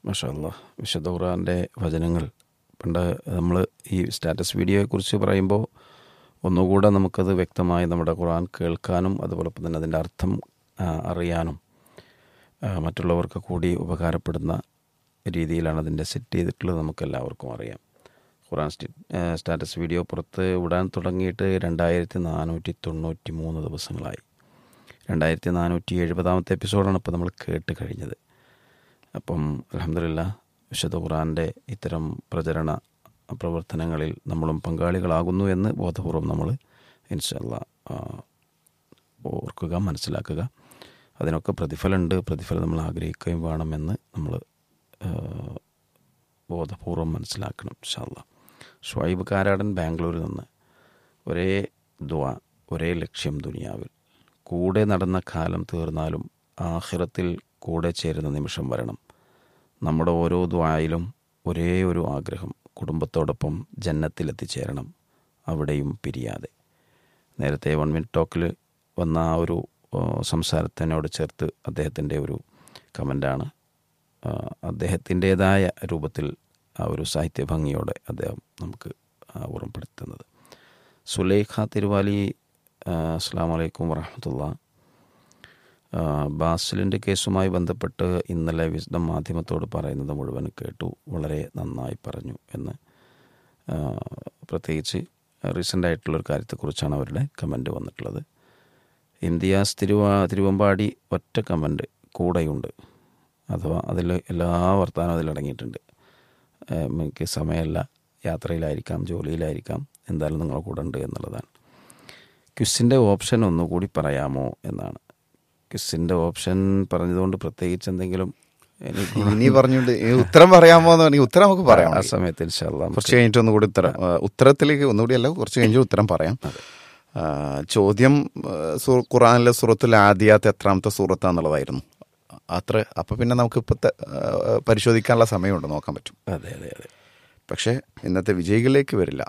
മഷാല്ല വിശുദ്ധ ഖുർആൻ്റെ വചനങ്ങൾ പണ്ട് നമ്മൾ ഈ സ്റ്റാറ്റസ് വീഡിയോയെക്കുറിച്ച് പറയുമ്പോൾ ഒന്നുകൂടെ നമുക്കത് വ്യക്തമായി നമ്മുടെ ഖുർആൻ കേൾക്കാനും അതുപോലെ തന്നെ അതിൻ്റെ അർത്ഥം ആ, അറിയാനും ആ, മറ്റുള്ളവർക്ക് കൂടി ഉപകാരപ്പെടുന്ന രീതിയിലാണ് അതിൻ്റെ സെറ്റ് ചെയ്തിട്ടുള്ളത് നമുക്കെല്ലാവർക്കും അറിയാം ഖുറാൻ സ്റ്റി സ്റ്റാറ്റസ് വീഡിയോ പുറത്ത് വിടാൻ തുടങ്ങിയിട്ട് രണ്ടായിരത്തി നാനൂറ്റി തൊണ്ണൂറ്റി മൂന്ന് ദിവസങ്ങളായി രണ്ടായിരത്തി നാനൂറ്റി എഴുപതാമത്തെ എപ്പിസോഡാണ് ഇപ്പോൾ നമ്മൾ കേട്ട് കഴിഞ്ഞത് അപ്പം അലഹമില്ല വിശുദ്ധ ഖുറാൻ്റെ ഇത്തരം പ്രചരണ പ്രവർത്തനങ്ങളിൽ നമ്മളും പങ്കാളികളാകുന്നു എന്ന് ബോധപൂർവം നമ്മൾ ഇൻഷല്ല ഓർക്കുക മനസ്സിലാക്കുക അതിനൊക്കെ പ്രതിഫലമുണ്ട് പ്രതിഫലം നമ്മൾ ആഗ്രഹിക്കുകയും വേണമെന്ന് നമ്മൾ ബോധപൂർവം മനസ്സിലാക്കണം ഇൻഷല്ല ഷുവൈബ് കാരാടൻ ബാംഗ്ലൂരിൽ നിന്ന് ഒരേ ദ്വാ ഒരേ ലക്ഷ്യം ദുനിയാവിൽ കൂടെ നടന്ന കാലം തീർന്നാലും ആഖിറത്തിൽ കൂടെ ചേരുന്ന നിമിഷം വരണം നമ്മുടെ ഓരോ ദ്വായിലും ഒരേ ഒരു ആഗ്രഹം കുടുംബത്തോടൊപ്പം ജന്നത്തിലെത്തിച്ചേരണം അവിടെയും പിരിയാതെ നേരത്തെ വൺ മിനിറ്റ് ടോക്കിൽ വന്ന ആ ഒരു ആ, സംസാരത്തിനോട് ചേർത്ത് അദ്ദേഹത്തിൻ്റെ ഒരു കമൻ്റാണ് അദ്ദേഹത്തിൻ്റേതായ രൂപത്തിൽ ആ ഒരു സാഹിത്യ ഭംഗിയോടെ അദ്ദേഹം നമുക്ക് ആ, ഓർമ്മപ്പെടുത്തുന്നത് സുലൈഖ തിരുവാലി ആ, അസ്സാം വലൈക്കും വറഹമത്തുള്ള ബാസിലിൻ്റെ കേസുമായി ബന്ധപ്പെട്ട് ഇന്നലെ വിശദം മാധ്യമത്തോട് പറയുന്നത് മുഴുവൻ കേട്ടു വളരെ നന്നായി പറഞ്ഞു എന്ന് ആ, പ്രത്യേകിച്ച് റീസെൻ്റ് ആയിട്ടുള്ളൊരു കാര്യത്തെക്കുറിച്ചാണ് അവരുടെ കമൻറ്റ് വന്നിട്ടുള്ളത് ഇംതിയാസ് തിരുവാ തിരുവമ്പാടി ഒറ്റ കമൻറ്റ് കൂടെയുണ്ട് അഥവാ അതിൽ എല്ലാ വർത്തമാനവും അതിലടങ്ങിയിട്ടുണ്ട് ഏഹ് എനിക്ക് സമയമല്ല യാത്രയിലായിരിക്കാം ജോലിയിലായിരിക്കാം എന്തായാലും നിങ്ങളെ കൂടെ ഉണ്ട് എന്നുള്ളതാണ് ക്വിസിൻ്റെ ഓപ്ഷൻ ഒന്നുകൂടി പറയാമോ എന്നാണ് ക്വിസിൻ്റെ ഓപ്ഷൻ പറഞ്ഞതുകൊണ്ട് പ്രത്യേകിച്ച് എന്തെങ്കിലും എനിക്ക് ഇനി പറഞ്ഞുകൊണ്ട് ഈ ഉത്തരം പറയാമോ എന്ന് പറഞ്ഞാൽ ഉത്തരം നമുക്ക് പറയാം ആ സമയത്ത് ഇൻഷാല്ലാ കുറച്ച് കഴിഞ്ഞിട്ട് ഒന്നുകൂടി ഉത്തരം ആ, ഉത്തരത്തിലേക്ക് ഒന്നുകൂടി അല്ല കുറച്ച് കഴിഞ്ഞിട്ട് ഉത്തരം പറയാം ആ, ചോദ്യം ആ, സൂ- ഖുറാനിലെ സൂറത്തിൽ ആദ്യത്തെ എത്രാമത്തെ സൂറത്താന്നുള്ളതായിരുന്നു അത്ര അപ്പം പിന്നെ നമുക്ക് ഇപ്പോഴത്തെ പരിശോധിക്കാനുള്ള സമയമുണ്ട് നോക്കാൻ പറ്റും അതെ അതെ അതെ പക്ഷേ ഇന്നത്തെ വിജയികളിലേക്ക് വരില്ല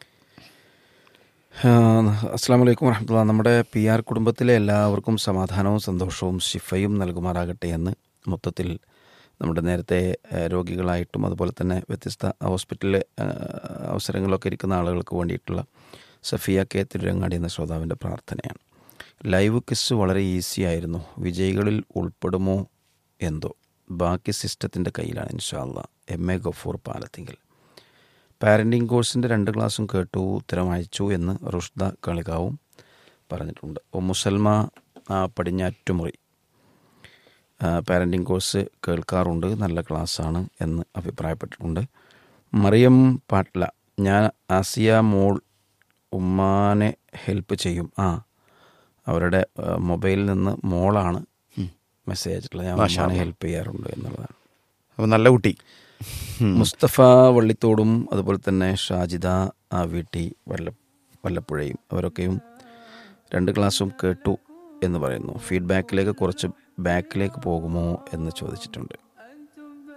അസ്സാം വലൈക്കും വരഹമുല്ല നമ്മുടെ പി ആർ കുടുംബത്തിലെ എല്ലാവർക്കും സമാധാനവും സന്തോഷവും ശിഫയും നൽകുമാറാകട്ടെ എന്ന് മൊത്തത്തിൽ നമ്മുടെ നേരത്തെ ഏഹ്, രോഗികളായിട്ടും അതുപോലെ തന്നെ വ്യത്യസ്ത ഹോസ്പിറ്റലിലെ ഏഹ്, അവസരങ്ങളൊക്കെ ഇരിക്കുന്ന ആളുകൾക്ക് വേണ്ടിയിട്ടുള്ള സഫിയ കെ തിരുരങ്ങാടി എന്ന ശ്രോതാവിൻ്റെ പ്രാർത്ഥനയാണ് ലൈവ് ക്വിസ് വളരെ ഈസി ആയിരുന്നു വിജയികളിൽ ഉൾപ്പെടുമോ എന്തോ ബാക്കി സിസ്റ്റത്തിൻ്റെ കയ്യിലാണ് ഇൻഷാല്ല M A Gafoor Palathingal parenting കോഴ്സിൻ്റെ രണ്ട് ക്ലാസ്സും കേട്ടു ഉത്തരം അയച്ചു എന്ന് റുഷ്ദ കളികാവും പറഞ്ഞിട്ടുണ്ട് ഒ മുസൽമ ആ, പടിഞ്ഞാറ്റുമുറി പാരൻറ്റിങ് കോഴ്സ് കേൾക്കാറുണ്ട് നല്ല ക്ലാസ്സാണ് എന്ന് അഭിപ്രായപ്പെട്ടിട്ടുണ്ട് മറിയം പാട്ല ഞാൻ ആസിയ മോൾ ഉമ്മാനെ ഹെൽപ്പ് ചെയ്യും ആ അവരുടെ ആ, മൊബൈലിൽ നിന്ന് മോളാണ് മെസ്സേജ് അയച്ചിട്ടുള്ളത് ഞാൻ ഉമ്മാനെ ഹെൽപ്പ് ചെയ്യാറുണ്ട് എന്നുള്ളതാണ് അപ്പം നല്ല കുട്ടി മുസ്തഫ വള്ളിത്തോടും അതുപോലെ തന്നെ ഷാജിദ ആ വീട്ടി വല്ല വല്ലപ്പുഴയും അവരൊക്കെയും രണ്ട് ക്ലാസ്സും കേട്ടു എന്ന് പറയുന്നു ഫീഡ്ബാക്കിലേക്ക് കുറച്ച് ബാക്കിലേക്ക് പോകുമോ എന്ന് ചോദിച്ചിട്ടുണ്ട്